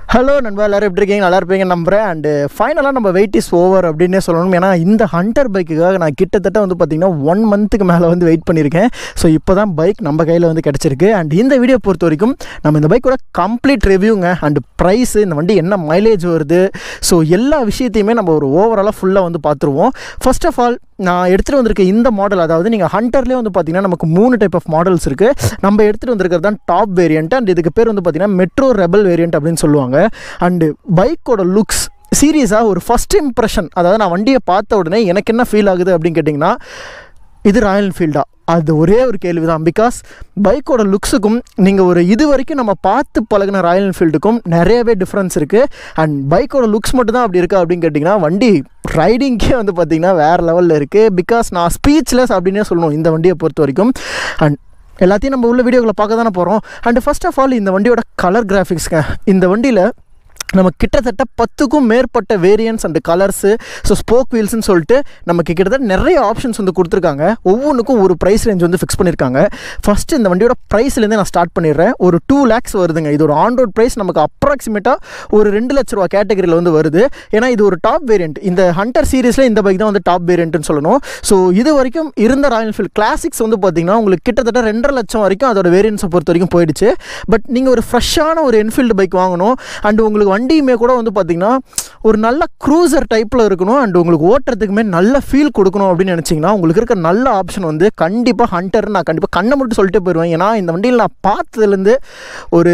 hello நண்பா எல்லாரும் எப்படி இருக்கீங்க நல்லா இருப்பீங்க நம்புறேன் அண்டு ஃபைனலாக நம்ம வெயிட் இஸ் ஓவர் அப்படின்னே சொல்லணும் ஏன்னா இந்த ஹண்டர் பைக்குக்காக நான் கிட்டத்தட்ட வந்து பார்த்திங்கன்னா ஒன் மந்த்துக்கு மேலே வந்து வெயிட் பண்ணியிருக்கேன் ஸோ இப்போ தான் பைக் நம்ம கையில் வந்து கிடச்சிருக்கு அண்ட் இந்த வீடியோ பொறுத்த வரைக்கும் நம்ம இந்த பைக்கோட கம்ப்ளீட் ரிவ்யூங்க அண்ட் ப்ரைஸு இந்த வண்டி என்ன மைலேஜ் வருது ஸோ எல்லா விஷயத்தையுமே நம்ம ஒரு ஓவராலாக ஃபுல்லாக வந்து பார்த்துருவோம் ஃபர்ஸ்ட் ஆஃப் ஆல் நான் எடுத்துகிட்டு வந்திருக்க இந்த மாடல் அதாவது நீங்கள் ஹண்டர்லேயே வந்து பார்த்தீங்கன்னா நமக்கு மூணு டைப் ஆஃப் மாடல்ஸ் இருக்குது நம்ம எடுத்துகிட்டு வந்திருக்கிறது தான் டாப் வேரியண்ட் அண்ட் இதுக்கு பேர் வந்து பார்த்தீங்கன்னா மெட்ரோ ரெபல் வேரியண்ட் அப்படின்னு சொல்லுவாங்க அண்டு பைக்கோட லுக்ஸ் சீரியஸாக ஒரு ஃபஸ்ட் இம்ப்ரெஷன் அதாவது நான் வண்டியை பார்த்த உடனே எனக்கு என்ன ஃபீல் ஆகுது அப்படின்னு கேட்டிங்கன்னா இது ராயல் என்ஃபீல்டா அது ஒரே ஒரு கேள்வி தான் பிகாஸ் பைக்கோட லுக்ஸுக்கும் நீங்கள் ஒரு இது வரைக்கும் நம்ம பார்த்து பழகின ராயல் என்ஃபீல்டுக்கும் நிறையவே டிஃப்ரென்ஸ் இருக்குது அண்ட் பைக்கோட லுக்ஸ் மட்டும் தான் அப்படி இருக்கா அப்படின்னு கேட்டிங்கன்னா வண்டி ரைடிங்கே வந்து பார்த்திங்கன்னா வேறு லெவலில் இருக்குது பிகாஸ் நான் ஸ்பீச்லெஸ் அப்படின்னே சொல்லணும் இந்த வண்டியை பொறுத்த வரைக்கும் அண்ட் எல்லாத்தையும் நம்ம உள்ள வீடியோக்களை பார்க்க தானே போகிறோம் அண்ட் ஃபர்ஸ்ட் ஆஃப் ஆல் இந்த வண்டியோட கலர் கிராஃபிக்ஸ்ங்க இந்த வண்டியில் நம்ம கிட்டத்தட்ட பத்துக்கும் மேற்பட்ட variants and colours so spoke வீல்ஸ்னு சொல்லிட்டு நமக்கு கிட்டத்தட்ட நிறைய ஆப்ஷன்ஸ் வந்து கொடுத்துருக்காங்க ஒவ்வொன்றுக்கும் ஒரு ப்ரைஸ் ரேஞ்ச் வந்து ஃபிக்ஸ் பண்ணியிருக்காங்க ஃபஸ்ட்டு இந்த வண்டியோட ப்ரைஸ்லேருந்து நான் ஸ்டார்ட் பண்ணிடுறேன் ஒரு டூ லேக்ஸ் வருதுங்க இது ஒரு ஆன் ரோட் ப்ரைஸ் நமக்கு அப்ராக்சிமேட்டாக ஒரு ரெண்டு லட்ச ரூபா கேட்டகரியில் வந்து வருது ஏன்னா இது ஒரு டாப் வேரியண்ட் இந்த ஹண்டர் சீரீஸில் இந்த பைக் தான் வந்து டாப் வேரியண்ட்னு சொல்லணும் ஸோ இது வரைக்கும் இருந்த ராயல் என்ஃபீல்ட் கிளாசிக்ஸ் வந்து பார்த்தீங்கன்னா உங்களுக்கு கிட்டத்தட்ட ரெண்டரை லட்சம் வரைக்கும் அதோட வேரியன்ஸை பொறுத்த வரைக்கும் போயிடுச்சு பட் நீங்கள் ஒரு ஃப்ரெஷ்ஷான ஒரு என்ஃபீல்டு பைக் வாங்கணும் அண்ட் உங்களுக்கு வண்டியுமே கூட வந்து பார்த்திங்கன்னா ஒரு நல்ல க்ரூசர் டைப்பில் இருக்கணும் அண்ட் உங்களுக்கு ஓட்டுறதுக்குமே நல்ல ஃபீல் கொடுக்கணும் அப்படின்னு நினச்சிங்கன்னா உங்களுக்கு இருக்க நல்ல ஆப்ஷன் வந்து கண்டிப்பாக ஹண்டர் நான் கண்டிப்பாக கண்ணை மட்டும் சொல்லிட்டு போயிடுவேன் ஏன்னா இந்த வண்டியில் நான் பார்த்ததுலேருந்து ஒரு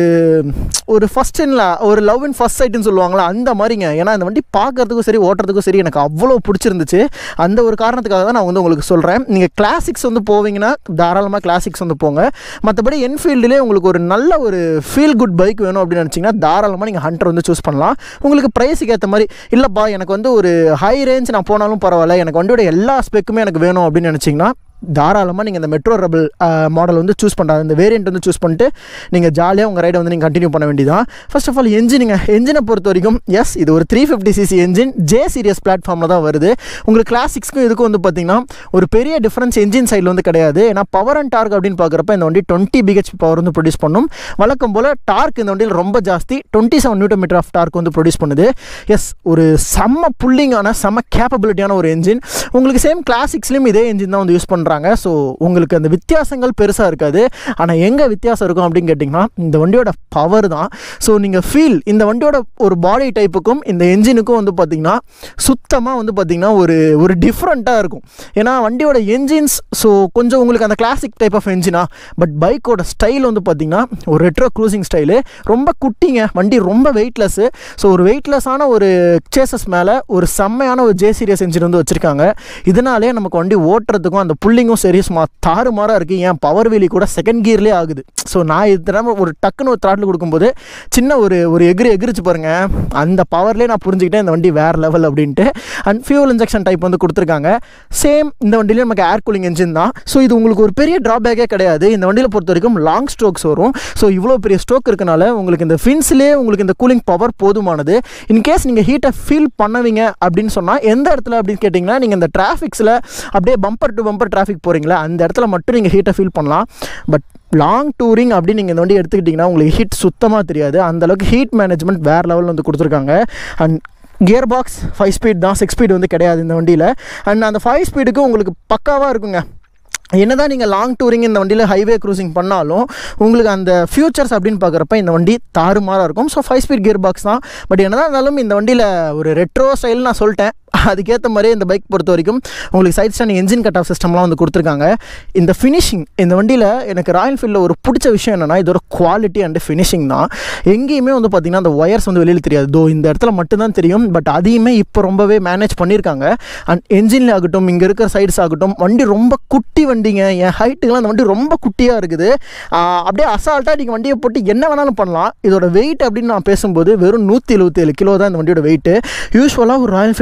ஒரு ஃபஸ்ட் இன்ல ஒரு லவ் இன் ஃபஸ்ட் சைட்டுன்னு சொல்லுவாங்களா அந்த மாதிரிங்க ஏன்னா இந்த வண்டி பார்க்கறதுக்கும் சரி ஓட்டுறதுக்கும் சரி எனக்கு அவ்வளோ பிடிச்சிருந்துச்சு அந்த ஒரு காரணத்துக்காக தான் நான் வந்து உங்களுக்கு சொல்கிறேன் நீங்கள் கிளாசிக்ஸ் வந்து போவீங்கன்னா தாராளமாக கிளாசிக்ஸ் வந்து போங்க மற்றபடி என்ஃபீல்டுலேயே உங்களுக்கு ஒரு நல்ல ஒரு ஃபீல் குட் பைக் வேணும் அப்படின்னு நினச்சிங்கன்னா தாராளமாக நீங்கள் ஹண்டர் வந்து சூஸ் பண்ணலாம் உங்களுக்கு ப்ரைஸுக்கு ஏற்ற மாதிரி இல்லைப்பா எனக்கு வந்து ஒரு ஹை ரேஞ்ச் நான் போனாலும் பரவாயில்ல எனக்கு வண்டியோட எல்லா ஸ்பெக்குமே எனக்கு வேணும் அப்படின்னு நினச்சிங்கன்னா தாராளமாக நீங்கள் இந்த மெட்ரோ ரபல் மாடல் வந்து சூஸ் பண்ணுறாங்க இந்த வேரியண்ட் வந்து சூஸ் பண்ணிட்டு நீங்கள் ஜாலியாக உங்கள் ரைடை வந்து நீங்கள் கண்டினியூ பண்ண வேண்டியதான் ஃபர்ஸ்ட் ஆஃப் ஆல் என்ஜினுங்க என்ஜினை பொறுத்த வரைக்கும் எஸ் இது ஒரு three fifty CC engine J series பிளாட்ஃபார்மில் தான் வருது உங்களுக்கு கிளாசிக்ஸ்க்கும் இதுக்கும் வந்து பார்த்திங்கன்னா ஒரு பெரிய டிஃப்ரென்ஸ் என்ஜின் சைடில் வந்து கிடையாது ஏன்னா பவர் அண்ட் டார்க் அப்படின்னு பார்க்குறப்ப இந்த வண்டி டுவெண்ட்டி பிஹெச்பி பவர் வந்து ப்ரொடியூஸ் பண்ணும் வழக்கம் போல் டார்க் இந்த வண்டியில் ரொம்ப ஜாஸ்தி twenty seven newton meter of torque வந்து ப்ரொடியூஸ் பண்ணுது எஸ் ஒரு செம்ம புல்லிங்கான செம்ம கேப்பபிலிட்டியான ஒரு என்ஜின் உங்களுக்கு சேம் கிளாசிக்ஸ்லேயும் இதே என்ஜின் தான் வந்து யூஸ் பண்ணுறாங்க ஸோ உங்களுக்கு அந்த வித்தியாசங்கள் பெருசாக இருக்காது ஆனால் எங்கே வித்தியாசம் இருக்கும் அப்படின்னு கேட்டிங்கன்னா இந்த வண்டியோட பவர் தான் ஸோ நீங்கள் ஃபீல் இந்த வண்டியோட ஒரு பாடி டைப்புக்கும் இந்த என்ஜினுக்கும் வந்து பார்த்திங்கன்னா சுத்தமாக வந்து பார்த்திங்கன்னா ஒரு ஒரு டிஃப்ரெண்ட்டாக இருக்கும் ஏன்னா வண்டியோட என்ஜின்ஸ் ஸோ கொஞ்சம் உங்களுக்கு அந்த கிளாசிக் டைப் ஆஃப் என்ஜினா பட் பைக்கோட ஸ்டைல் வந்து பார்த்திங்கன்னா ஒரு ரெட்ரோ க்ரூசிங் ஸ்டைலு ரொம்ப குட்டிங்க வண்டி ரொம்ப வெயிட்லெஸ்ஸு ஸோ ஒரு வெயிட்லெஸ்ஸான ஒரு சேசஸ் மேலே ஒரு செம்மையான ஒரு ஜே சீரியஸ் என்ஜின் வந்து வச்சுருக்காங்க இதனாலே நமக்கு வண்டி ஓட்டுறதுக்கும் அந்த புல்லிங்கும் சரி சும்மா தாறுமாறாக இருக்குது ஏன் பவர் வீலி கூட செகண்ட் கியர்லேயே ஆகுது ஸோ நான் இது தடவை ஒரு டக்குன்னு ஒரு த்ராட்டில் கொடுக்கும்போது சின்ன ஒரு ஒரு எகிரி எகிரிச்சு பாருங்கள் அந்த பவர்லேயே நான் புரிஞ்சுக்கிட்டேன் இந்த வண்டி வேறு லெவல் அப்படின்ட்டு அண்ட் ஃபியூல் இன்ஜெக்ஷன் டைப் வந்து கொடுத்துருக்காங்க சேம் இந்த வண்டியிலே நமக்கு ஏர் கூலிங் என்ஜின் தான் ஸோ இது உங்களுக்கு ஒரு பெரிய ட்ராபேக்கே கிடையாது இந்த வண்டியில் பொறுத்த வரைக்கும் லாங் ஸ்ட்ரோக்ஸ் வரும் ஸோ இவ்வளோ பெரிய ஸ்ட்ரோக் இருக்கனால உங்களுக்கு இந்த ஃபின்ஸ்லேயே உங்களுக்கு இந்த கூலிங் பவர் போதுமானது இன்கேஸ் நீங்கள் ஹீட்டை ஃபீல் பண்ணுவீங்க அப்படின்னு சொன்னால் எந்த இடத்துல அப்படின்னு கேட்டிங்கன்னா நீங்கள் இந்த டிராஃபிக்ஸில் அப்படியே பம்பர் டு பம்பர் டிராஃபிக் போகிறீங்களா அந்த இடத்துல மட்டும் நீங்கள் ஹீட்டை ஃபீல் பண்ணலாம் பட் லாங் டூரிங் அப்படின்னு நீங்கள் இந்த வண்டி எடுத்துக்கிட்டிங்கன்னா உங்களுக்கு ஹீட் சுத்தமாக தெரியாது அந்தளவுக்கு ஹீட் மேனேஜ்மெண்ட் வேறு லெவலில் வந்து கொடுத்துருக்காங்க and gear box five speed தான் சிக்ஸ் ஸ்பீட் வந்து கிடையாது இந்த வண்டியில் அண்ட் அந்த ஃபைவ் ஸ்பீடுக்கு உங்களுக்கு பக்காவாக இருக்குங்க என்னதான் நீங்கள் லாங் டூரிங் இந்த வண்டியில் ஹைவே க்ரூசிங் பண்ணாலும் உங்களுக்கு அந்த ஃபியூச்சர்ஸ் அப்படின்னு பார்க்குறப்ப இந்த வண்டி தாறுமாறாக இருக்கும் so five speed gear box தான் பட் என்னதான் இருந்தாலும் இந்த வண்டியில் ஒரு ரெட்ரோ ஸ்டைல் நான் சொல்லிட்டேன் அதுக்கேற்ற மாதிரியே இந்த பைக் பொறுத்த வரைக்கும் உங்களுக்கு side standing engine cut off சிஸ்டம்லாம் வந்து கொடுத்துருக்காங்க இந்த ஃபினிஷிங் இந்த வண்டியில் எனக்கு ராயல் என்ஃபீல்டில் ஒரு பிடிச்ச விஷயம் என்னென்னா இதோட குவாலிட்டி அண்ட் ஃபினிஷிங் தான் எங்கேயுமே வந்து பார்த்திங்கன்னா அந்த ஒயர்ஸ் வந்து வெளியில் தெரியாது தோ இந்த இடத்துல மட்டும்தான் தெரியும் பட் அதையுமே இப்போ ரொம்பவே மேனேஜ் பண்ணியிருக்காங்க அண்ட் என்ஜினில் ஆகட்டும் இங்கே இருக்கிற சைட்ஸ் ஆகட்டும் வண்டி ரொம்ப குட்டி வண்டிங்க என் ஹைட்டுக்கெலாம் அந்த வண்டி ரொம்ப குட்டியாக இருக்குது அப்படியே அசால்ட்டாக நீங்கள் வண்டியை போட்டு என்ன வேணாலும் பண்ணலாம் இதோட வெயிட் அப்படின்னு நான் பேசும்போது வெறும் நூற்றி எழுபத்தேழு கிலோ தான் இந்த வண்டியோட வெயிட்டு யூஸ்வலாக ஒரு ராயல் என்ஃபீல்டு பைக் எடுக்க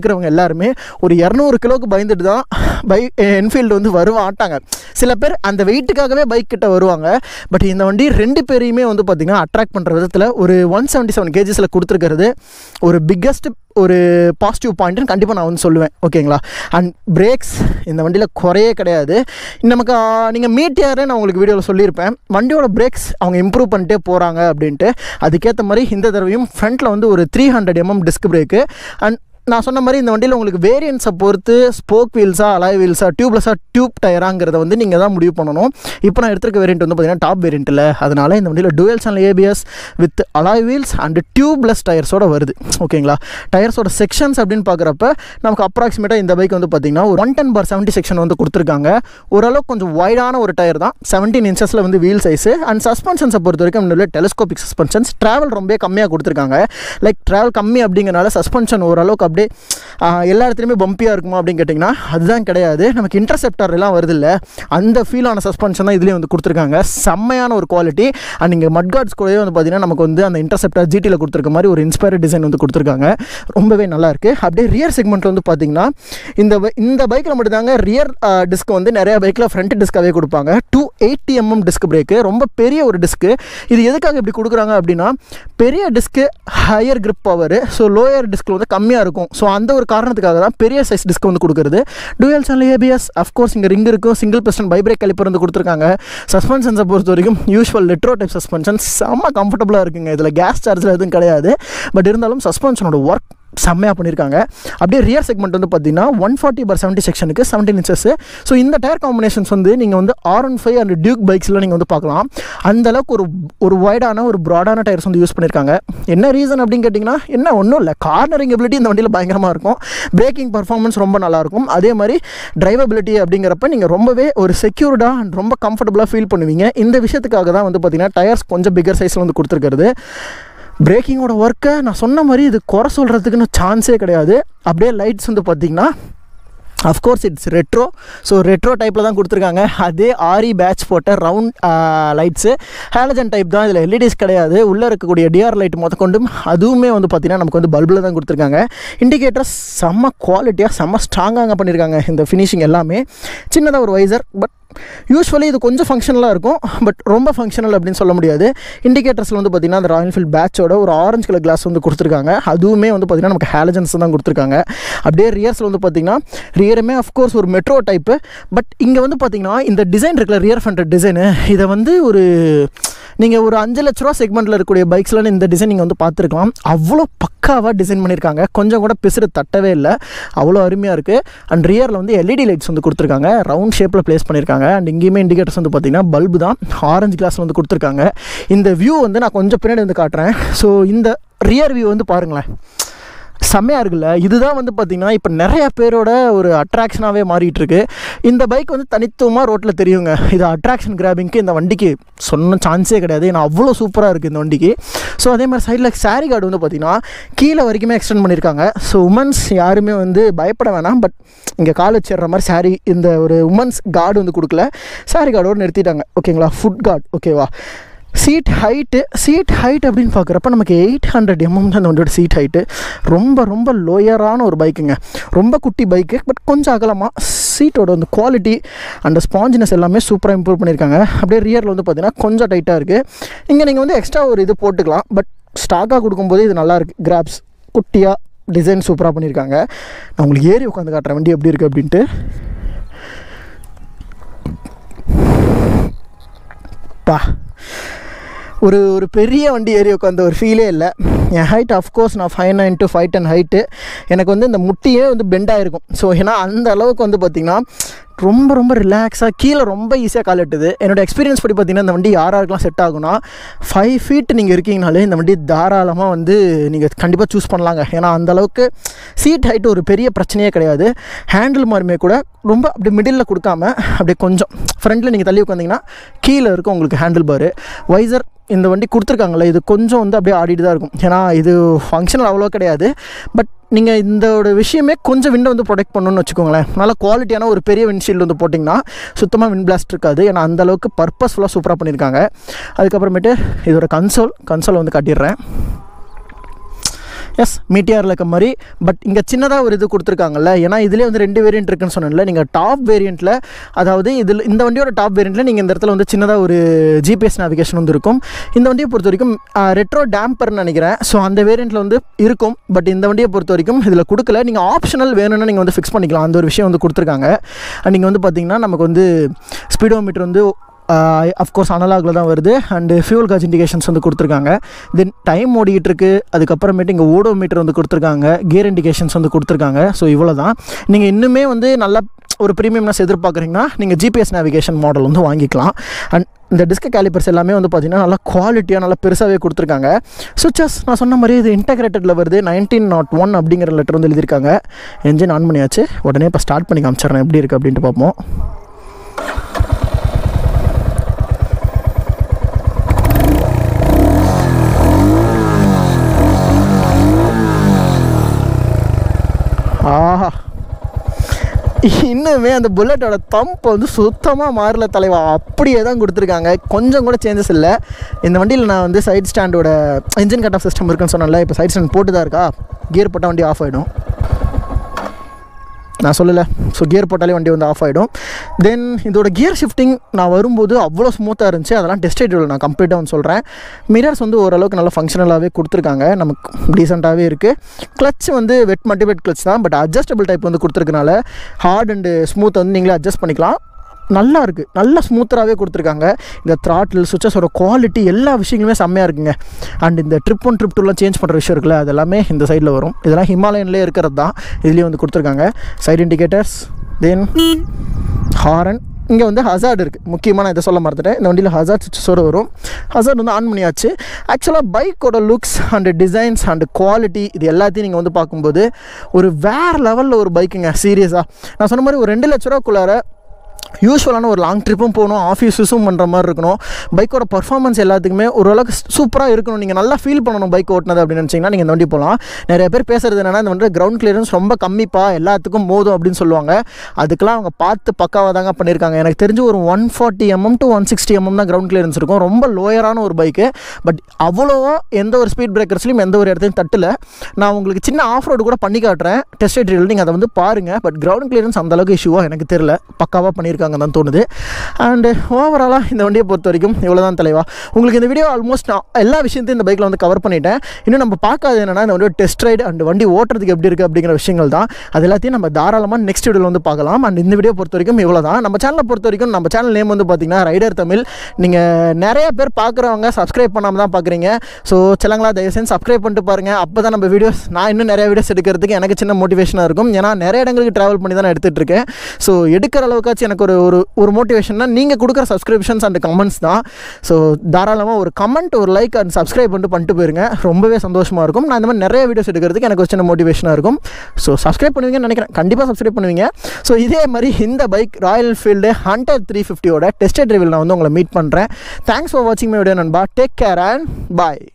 எடுக்கிறவங்க எல்லாருமே ஒரு இரநூறு கிலோவுக்கு பயந்துட்டு தான் பைக் என்ஃபீல்டு வந்து வருவாட்டாங்க சில பேர் அந்த வெயிட்டுக்காகவே பைக் கிட்ட வருவாங்க பட் இந்த வண்டி ரெண்டு பேரையுமே வந்து பார்த்திங்கன்னா அட்ராக்ட் பண்ணுற விதத்தில் ஒரு ஒன் செவன்ட்டி செவன் கேஜிஸில் கொடுத்துருக்கிறது ஒரு பிக்கஸ்ட் ஒரு பாசிட்டிவ் பாயிண்ட்னு கண்டிப்பாக நான் வந்து சொல்லுவேன் ஓகேங்களா அண்ட் பிரேக்ஸ் இந்த வண்டியில் குறையே கிடையாது நமக்கு நீங்கள் மீட்டியாரே நான் உங்களுக்கு வீடியோவில் சொல்லியிருப்பேன் வண்டியோட பிரேக்ஸ் அவங்க இம்ப்ரூவ் பண்ணிட்டே போகிறாங்க அப்படின்ட்டு அதுக்கேற்ற மாதிரி இந்த தடவையும் ஃப்ரண்ட்டில் வந்து ஒரு three hundred mm disc brake and நான் சொன்ன மாதிரி இந்த வண்டியில் உங்களுக்கு வேரியன்ஸை பொறுத்து ஸ்போக் வீல்ஸா அலாய் வீல்ஸா டியூப்லெஸ்ஸாக டியூப் டயராங்கிறத வந்து நீங்கள் தான் முடிவு பண்ணணும் இப்போ நான் எடுத்துருக்க வேரியன்ட் வந்து பார்த்தீங்கன்னா டாப் வேரியன்ட் இல்லை அதனால் இந்த வண்டியில் dual channel ABS with alloy wheels and tubeless டயர்ஸோட வருது ஓகேங்களா டயர்ஸோட செக்ஷன்ஸ் அப்படின்னு பார்க்குறப்ப நமக்கு அப்ராக்சிமேட்டாக இந்த பைக் வந்து பார்த்தீங்கன்னா ஒரு one ten per seventy section வந்து கொடுத்துருக்காங்க ஓரளவுக்கு கொஞ்சம் வைடான ஒரு டயர் தான் செவன்டீன் இன்ச்சஸில் வந்து வீல் சைஸு அண்ட் சஸ்பென்ஷன்ஸை பொறுத்த வரைக்கும் இந்த டெலிஸ்கோபிக் சஸ்பென்ஷன்ஸ் ட்ராவல் ரொம்ப கம்மியாக கொடுத்துருக்காங்க லைக் ட்ராவல் கம்மி அப்படிங்கிறனால சஸ்பென்ஷன் ஓரளவுக்கு அப்படியே ஆஹ், எல்லா இடத்துலையுமே பம்பியாக இருக்குமா அப்படின்னு கேட்டிங்கன்னா அதுதான் கிடையாது நமக்கு இன்டர்செப்டர் எல்லாம் வருது இல்லை அந்த ஃபீலான சஸ்பென்ஷன் தான் இதுலேயும் வந்து கொடுத்துருக்காங்க செம்மையான ஒரு குவாலிட்டி அண்ட் இங்கே மட்கார்ட்ஸ் கூடவே வந்து பார்த்தீங்கன்னா நமக்கு வந்து அந்த இன்டர்செப்டர் ஜிடியில் கொடுத்துருக்க மாதிரி ஒரு இன்ஸ்பயர் டிசைன் வந்து கொடுத்துருக்காங்க ரொம்பவே நல்லா இருக்கு அப்படியே ரியர் செக்மெண்ட்டில் வந்து பார்த்தீங்கன்னா இந்த பை- இந்த பைக்கில் மட்டும்தாங்க ரியர் டிஸ்க் வந்து நிறைய பைக்கில் ஃப்ரண்ட் டிஸ்காகவே கொடுப்பாங்க two eighty mm disc brake ரொம்ப பெரிய ஒரு டிஸ்க்கு இது எதுக்காக இப்படி கொடுக்குறாங்க அப்படின்னா பெரிய டிஸ்க்கு higher grip power so lower டிஸ்கில் வந்து கம்மியாக இருக்கும் ஸோ அந்த ஒரு காரணத்துக்காக தான் பெரிய சைஸ் டிஸ்க் வந்து கொடுக்குறது டுவெல் சேனல் ஏபிஎஸ் அஃப்கோர்ஸ் இங்கே ரிங் இருக்கும் சிங்கிள் பெர்சன் பைப்ரேக் கலிப்பர் வந்து கொடுத்துருக்காங்க சஸ்பென்ஷன்ஸை பொறுத்த வரைக்கும் யூஸ்வல் லெட்ரோ டைப் சஸ்பென்ஷன் செம்ம கம்ஃபர்டபுளாக இருக்குங்க இதில் கேஸ் சார்ஜில் எதுவும் கிடையாது பட் இருந்தாலும் சஸ்பென்ஷனோட ஒர்க் செம்மையாக பண்ணியிருக்காங்க அப்படியே ரியர் செக்மெண்ட் வந்து பார்த்தீங்கன்னா ஒன் ஃபார்ட்டி பர் செவன்ட்டி செக்ஷனுக்கு செவன்டீன் இன்ச்சஸ் ஸோ இந்த டயர் காம்பினேஷன்ஸ் வந்து நீங்கள் வந்து R one five and Duke பைக்ஸில் நீங்கள் வந்து பார்க்கலாம் அந்த அளவுக்கு ஒரு ஒரு வைடான ஒரு ப்ராடான டயர்ஸ் வந்து யூஸ் பண்ணியிருக்காங்க என்ன ரீசன் அப்படின்னு கேட்டிங்கன்னா என்ன ஒன்றும் இல்லை கார்னரிங் எபிலிட்டி இந்த வண்டியில் பயங்கரமாக இருக்கும் பிரேக்கிங் பர்ஃபார்மன்ஸ் ரொம்ப நல்லாயிருக்கும் அதே மாதிரி டிரைவபிலிட்டி அப்படிங்கிறப்ப நீங்கள் ரொம்பவே ஒரு செக்யூர்டாக அண்ட் ரொம்ப கம்ஃபர்டபுளாக ஃபீல் பண்ணுவீங்க இந்த விஷயத்துக்காக தான் வந்து பார்த்தீங்கன்னா டயர்ஸ் கொஞ்சம் பிக்கர் சைஸில் வந்து கொடுத்துருக்கிறது பிரேக்கிங்கோட ஒர்க்கை நான் சொன்ன மாதிரி இது குறை சொல்கிறதுக்குன்னு சான்ஸே கிடையாது அப்படியே லைட்ஸ் வந்து பார்த்தீங்கன்னா of course it's retro so retro டைப்பில் தான் கொடுத்துருக்காங்க அதே ஆரி பேட்ச் போட்ட ரவுண்ட் லைட்ஸு ஹேலஜன் டைப் தான் இதில் எல்இடிஸ் கிடையாது உள்ளே இருக்கக்கூடிய டிஆர் லைட் மொத்தக்கொண்டும் அதுவுமே வந்து பார்த்திங்கன்னா நமக்கு வந்து பல்பில் தான் கொடுத்துருக்காங்க இண்டிகேட்டர் செம்ம குவாலிட்டியாக செம்ம ஸ்ட்ராங்காக பண்ணியிருக்காங்க இந்த ஃபினிஷிங் எல்லாமே சின்னதாக ஒரு வைசர் பட் யூஸ்வலி இது கொஞ்சம் ஃபங்க்ஷனலாக இருக்கும் பட் ரொம்ப ஃபங்க்ஷனல் அப்படின்னு சொல்ல முடியாது இண்டிகேட்டர்ஸில் வந்து பார்த்திங்கன்னா அந்த ராயல் என்ஃபீல்ட் பேட்சோட ஒரு ஆரஞ்சு கலர் கிளாஸ் வந்து கொடுத்துருக்காங்க அதுவுமே வந்து பார்த்திங்கன்னா நமக்கு ஹேலஜன்ஸ் தான் கொடுத்துருக்காங்க அப்படியே ரியர்ஸில் வந்து பார்த்திங்கன்னா ரியருமே அஃப்கோர்ஸ் ஒரு மெட்ரோ டைப்பு பட் இங்கே வந்து பார்த்திங்கன்னா இந்த டிசைன் இருக்குல்ல ரியர் ஃப்ரண்ட் டிசைனு இதை வந்து ஒரு நீங்கள் ஒரு அஞ்சு லட்ச ரூபா செக்மெண்ட்டில் இருக்கக்கூடிய பைக்ஸ்லாம் இந்த டிசைன் நீங்கள் வந்து பார்த்துருக்கலாம் அவ்வளோ பக்காவாக டிசைன் பண்ணியிருக்காங்க கொஞ்சம் கூட பிசுறு தட்டவே இல்லை அவ்வளோ அருமையாக இருக்குது அண்ட் ரியரில் வந்து எல்இடி லைட்ஸ் வந்து கொடுத்துருக்காங்க ரவுண்ட் ஷேப்பில் ப்ளேஸ் பண்ணியிருக்காங்க அண்ட் இங்கேயுமே இண்டிகேட்டர்ஸ் வந்து பார்த்தீங்கன்னா பல்பு தான் ஆரஞ்சு கிளாஸ் வந்து கொடுத்துருக்காங்க இந்த வியூ வந்து நான் கொஞ்சம் பின்னாடி வந்து காட்டுறேன் ஸோ இந்த ரியர் வியூ வந்து பாருங்களேன் செம்மையாக இருக்குல்ல இதுதான் வந்து பார்த்திங்கன்னா இப்போ நிறைய பேரோட ஒரு அட்ராக்ஷனாகவே மாறிட்டு இருக்கு இந்த பைக் வந்து தனித்துவமாக ரோட்டில் தெரியுங்க இது அட்ராக்ஷன் கிராபிங்க்கு இந்த வண்டிக்கு சொன்ன சான்ஸே கிடையாது ஏன்னா அவ்வளோ சூப்பராக இருக்குது இந்த வண்டிக்கு ஸோ அதே மாதிரி சைடில் சாரி கார்டு வந்து பார்த்திங்கன்னா கீழே வரைக்குமே எக்ஸ்டெண்ட் பண்ணியிருக்காங்க ஸோ உமன்ஸ் யாருமே வந்து பயப்பட வேணாம் பட் இங்கே கால் வச்சிடுற மாதிரி சாரி இந்த ஒரு உமன்ஸ் கார்டு வந்து கொடுக்கல சாரி கார்டோடு நிறுத்திட்டாங்க ஓகேங்களா ஃபுட் கார்டு ஓகேவா சீட் ஹைட்டு சீட் ஹைட் அப்படின்னு பார்க்குறப்ப நமக்கு எயிட் ஹண்ட்ரட் எம்எம் தான் அந்த வண்டியோட சீட் ஹைட்டு ரொம்ப ரொம்ப லோயரான ஒரு பைக்குங்க ரொம்ப குட்டி பைக்கு பட் கொஞ்சம் அகலமாக சீட்டோட அந்த குவாலிட்டி அந்த ஸ்பாஞ்சினஸ் எல்லாமே சூப்பராக இம்ப்ரூவ் பண்ணியிருக்காங்க அப்படியே ரியரில் வந்து பார்த்தீங்கன்னா கொஞ்சம் டைட்டாக இருக்குது இங்கே நீங்கள் வந்து எக்ஸ்ட்ரா ஒரு இது போட்டுக்கலாம் பட் ஸ்டாக்காக கொடுக்கும்போது இது நல்லா இருக்கு கிராப்ஸ் குட்டியாக டிசைன் சூப்பராக பண்ணியிருக்காங்க நான் உங்களுக்கு ஏறி உட்காந்து காட்டுறேன் வண்டி எப்படி இருக்குது அப்படின்ட்டு பா ஒரு ஒரு பெரிய வண்டி ஏறி உட்காந்த ஒரு ஃபீலே இல்லை என் ஹைட் அஃப்கோர்ஸ் நான் five nine to five ten height எனக்கு வந்து இந்த முட்டியே வந்து பெண்ட் ஆகிருக்கும் ஸோ ஏன்னா அந்த அளவுக்கு வந்து பார்த்திங்கன்னா ரொம்ப ரொம்ப ரிலாக்ஸாக கீழே ரொம்ப ஈஸியாக கால் எட்டுது என்னோட எக்ஸ்பீரியன்ஸ் படி பார்த்தீங்கன்னா இந்த வண்டி யார் யாருக்கெல்லாம் செட் ஆகும்னா ஃபைவ் ஃபீட் நீங்கள் இருக்கீங்கனாலே இந்த வண்டி தாராளமாக வந்து நீங்கள் கண்டிப்பாக சூஸ் பண்ணலாங்க ஏன்னா அந்த அளவுக்கு சீட் ஹைட் ஒரு பெரிய பிரச்சனையே கிடையாது ஹேண்டில் மாதிரிமே கூட ரொம்ப அப்படி மிடில் கொடுக்காம அப்படியே கொஞ்சம் ஃப்ரண்ட்டில் நீங்கள் தள்ளி உட்காந்திங்கன்னா கீழே இருக்கும் உங்களுக்கு ஹேண்டில் பாரு வைசர் இந்த வண்டி கொடுத்துருக்காங்களே இது கொஞ்சம் வந்து அப்படியே ஆடிட்டு தான் இருக்கும் ஏன்னா இது ஃபங்க்ஷனல் அவ்வளோ கிடையாது பட் நீங்கள் இந்த விஷயமே கொஞ்சம் விண்டை வந்து ப்ரொடெக்ட் பண்ணணும்னு வச்சுக்கோங்களேன் நல்ல குவாலிட்டியான ஒரு பெரிய விண்ட்ஷீல்டு வந்து போட்டிங்கன்னா சுத்தமாக விண்ட் பிளாஸ்ட் இருக்காது ஏன்னா அந்த அளவுக்கு பர்பஸ்ஃபுல்லாக சூப்பராக பண்ணியிருக்காங்க அதுக்கப்புறமேட்டு இதோட கன்சோல் கன்சோல் வந்து காட்டிடுறேன் எஸ் மீட்டியாரில் இருக்க மாதிரி பட் இங்கே சின்னதாக ஒரு இது கொடுத்துருக்காங்கல்ல ஏன்னா இதுலேயே வந்து ரெண்டு வேரியன்ட் இருக்குன்னு சொன்னேன்ல நீங்கள் டாப் வேரியண்ட்டில் அதாவது இதில் இந்த வண்டியோட டாப் வேரியண்ட்டில் நீங்கள் இந்த இடத்துல வந்து சின்னதாக ஒரு ஜிபிஎஸ் நேவிகேஷன் வந்து இருக்கும் இந்த வண்டியை பொறுத்த வரைக்கும் ரெட்ரோ டேம்பர்னு நினைக்கிறேன் ஸோ அந்த வேரியண்ட்டில் வந்து இருக்கும் பட் இந்த வண்டியை பொறுத்த வரைக்கும் இதில் கொடுக்கல நீங்கள் ஆப்ஷனல் வேணும்னு நீங்கள் வந்து ஃபிக்ஸ் பண்ணிக்கலாம் அந்த ஒரு விஷயம் வந்து கொடுத்துருக்காங்க அண்ட் நீங்கள் வந்து பார்த்தீங்கன்னா நமக்கு வந்து ஸ்பீடோமீட்டர் வந்து அஃப்கோர்ஸ் அனலாகில் தான் வருது அண்டு ஃபியூல் காஜ் இண்டிகேஷன்ஸ் வந்து கொடுத்துருக்காங்க தென் டைம் ஓடிக்கிட்டு இருக்கு அதுக்கப்புறமேட்டு இங்கே ஓடோ மீட்டர் வந்து கொடுத்துருக்காங்க கியர் இண்டிகேஷன்ஸ் வந்து கொடுத்துருக்காங்க ஸோ இவ்வளோ தான் நீங்கள் இன்னுமே வந்து நல்லா ஒரு ப்ரீமியம்னஸ் எதிர்பார்க்குறீங்கன்னா நீங்கள் ஜிபிஎஸ் நேவிகேஷன் மாடல் வந்து வாங்கிக்கலாம் அண்ட் இந்த டிஸ்க் கேலிப்பர்ஸ் எல்லாமே வந்து பார்த்தீங்கன்னா நல்லா குவாலிட்டியாக நல்லா பெருசாகவே கொடுத்துருக்காங்க சுவிச்சஸ் நான் சொன்ன மாதிரி இது இன்டகிரேட்டடில் வருது நைன்டீன் நாட் ஒன் அப்படிங்கிற லெட்டர் வந்து எழுதியிருக்காங்க என்ஜின் ஆன் பண்ணியாச்சு உடனே இப்போ ஸ்டார்ட் பண்ணி காமிச்சிடுறேன் எப்படி இருக்குது அப்படின்ட்டு பார்ப்போம் ஆஹா இன்னுமே அந்த புல்லட்டோட தம்ப் வந்து சுத்தமாக மாறல தலைவா அப்படியே தான் கொடுத்துருக்காங்க கொஞ்சம் கூட சேஞ்சஸ் இல்லை இந்த வண்டியில் நான் வந்து சைட் ஸ்டாண்டோட இன்ஜின் கட் ஆஃப் சிஸ்டம் இருக்குன்னு சொன்னேன்ல இப்போ சைட் ஸ்டாண்ட் போட்டு தான் இருக்கா கியர் போட்டால் வண்டி ஆஃப் ஆகிடும் நான் சொல்லலை ஸோ கியர் போட்டாலே வண்டி வந்து ஆஃப் ஆகிடும் தென் இதோட கியர் ஷிஃப்டிங் நான் வரும்போது அவ்வளோ ஸ்மூத்தாக இருந்துச்சு அதெல்லாம் டெஸ்ட் ரைடில் நான் கம்ப்ளீட்டாக வந்து சொல்கிறேன் மிரர்ஸ் வந்து ஓரளவுக்கு நல்லா ஃபங்க்ஷனலாகவே கொடுத்துருக்காங்க நமக்கு டீசெண்டாகவே இருக்குது கிளச் வந்து வெட் மல்டிவேட் கிளச் தான் பட் அட்ஜஸ்டபிள் டைப் வந்து கொடுத்துருக்கனால ஹார்ட் அண்டு ஸ்மூத் வந்து நீங்களே அட்ஜஸ்ட் பண்ணிக்கலாம் நல்லா இருக்குது நல்ல ஸ்மூத்தராகவே கொடுத்துருக்காங்க இந்த த்ராட்டில் சுவிச்சஸோட குவாலிட்டி எல்லா விஷயங்களுமே செம்மையாக இருக்குங்க அண்ட் இந்த ட்ரிப் ஒன் ட்ரிப் டூலாம் சேஞ்ச் பண்ணுற விஷயம் இருக்குல்ல அது எல்லாமே இந்த சைடில் வரும் இதெல்லாம் ஹிமாலயன்லேயே இருக்கிறது தான் இதுலேயும் வந்து கொடுத்துருக்காங்க சைட் இண்டிகேட்டர்ஸ் தென் ஹாரன் இங்கே வந்து ஹசார்ட் இருக்குது முக்கியமாக நான் இதை சொல்ல மறந்துட்டேன் இந்த வண்டியில் ஹசார்ட் சுவிச்சஸோடு வரும் ஹசார்ட் வந்து ஆன் பண்ணியாச்சு ஆக்சுவலாக பைக்கோட looks and designs and quality இது எல்லாத்தையும் நீங்கள் வந்து பார்க்கும்போது ஒரு வேறு லெவலில் ஒரு பைக்குங்க சீரியஸாக நான் சொன்ன மாதிரி ஒரு ரெண்டு லட்ச ரூபாக்குள்ளார யூஸ்வலான ஒரு லாங் ட்ரிப்பும் போகணும் ஆஃபீஸ் யூஸும் பண்ணுற மாதிரி இருக்கணும் பைக்கோட பர்ஃபார்மன்ஸ் எல்லாத்துக்குமே ஓரளவுக்கு சூப்பராக இருக்கணும் நீங்கள் நல்லா ஃபீல் பண்ணணும் பைக் ஓட்டினது அப்படின்னு நினச்சிங்கன்னா நீங்கள் இந்த வண்டி போகலாம் நிறைய பேர் பேசுகிறது என்னென்னா இந்த வந்து கிரவுண்ட் கிளியரன்ஸ் ரொம்ப கம்மிப்பா எல்லாத்துக்கும் மோதும் அப்படின்னு சொல்லுவாங்க அதுக்கெல்லாம் அவங்க பார்த்து பக்காவாக தாங்க பண்ணியிருக்காங்க எனக்கு தெரிஞ்சு ஒரு one forty mm to one sixty mm தான் கிரவுண்ட் கிளியரன்ஸ் இருக்கும் ரொம்ப லோயரான ஒரு பைக்கு பட் அவ்வளோவா எந்த ஒரு ஸ்பீட் பிரேக்கர்ஸ்லையும் எந்த ஒரு இடத்தையும் தட்டல நான் உங்களுக்கு சின்ன ஆஃப் ரோடு கூட பண்ணி காட்டுறேன் டெஸ்ட் ரைடில் நீங்கள் அதை வந்து பாருங்கள் பட் கிரவுண்ட் கிளியரன்ஸ் அந்தளவுக்கு இஷ்யூவாக எனக்கு தெரியல பக்காவாக பண்ணியிருக்காங்க தான் தோணுது அண்டு ஓவராலாக இந்த வண்டியை பொறுத்த வரைக்கும் இவ்வளோ தான் தலைவா உங்களுக்கு இந்த வீடியோ ஆல்மோஸ்ட் நான் எல்லா விஷயத்தையும் இந்த பைக்கில் வந்து கவர் பண்ணிட்டேன் இன்னும் நம்ம பார்க்காது என்னென்னா இந்த வண்டியோட டெஸ்ட் ரைடு அண்ட் வண்டி ஓட்டுறதுக்கு எப்படி இருக்குது அப்படிங்கிற விஷயங்கள் தான் அது எல்லாத்தையும் நம்ம தாராளமாக நெக்ஸ்ட் வீடியோவில் வந்து பார்க்கலாம் அண்ட் இந்த வீடியோ பொறுத்த வரைக்கும் இவ்வளோ தான் நம்ம சேனலை பொறுத்த வரைக்கும் நம்ம சேனல் நேம் வந்து பார்த்தீங்கன்னா ரைடர் தமிழ் நீங்கள் நிறைய பேர் பார்க்குறவங்க சப்ஸ்கிரைப் பண்ணாமல் தான் பார்க்குறீங்க ஸோ சிலங்களா தயவு செஞ்சு சப்ஸ்கிரைப் பண்ணிட்டு பாருங்கள் அப்போ தான் நம்ம வீடியோஸ் நான் இன்னும் நிறைய வீடியோஸ் எடுக்கிறதுக்கு எனக்கு சின்ன மோட்டிவேஷனாக இருக்கும் ஏன்னா நிறைய இடங்களுக்கு ட்ராவல் பண்ணி தான் நான் எடுத்துகிட்டு இருக்கேன் ஸோ எடுக்கிற அளவுக்காச்சும் எனக்கு ஒரு ஒரு ஒரு மோட்டிவேஷன்னா நீங்கள் கொடுக்குற சப்ஸ்கிரிப்ஷன்ஸ் அண்ட் கமெண்ட்ஸ் தான் ஸோ தாராளமாக ஒரு கமெண்ட் ஒரு லைக் அண்ட் சப்ஸ்கிரைப் பண்ணிட்டு பண்ணிட்டு போயிருங்க ரொம்பவே சந்தோஷமாக இருக்கும் நான் இந்த மாதிரி நிறைய வீடியோஸ் எடுக்கிறதுக்கு எனக்கு ஒரு சின்ன மோட்டிவேஷனாக இருக்கும் ஸோ சப்ஸ்கிரைப் பண்ணுவீங்கன்னு நினைக்கிறேன் கண்டிப்பாக சப்ஸ்கிரைப் பண்ணுவீங்க ஸோ இதே மாதிரி இந்த bike Royal Enfield Hunter three ஃபிஃப்டியோட டெஸ்ட் ரிவில் நான் வந்து உங்களை மீட் பண்ணுறேன் தேங்க்ஸ் ஃபார் வாட்சிங் மை வீடியோ நண்பா டேக் கேர் அண்ட் பாய்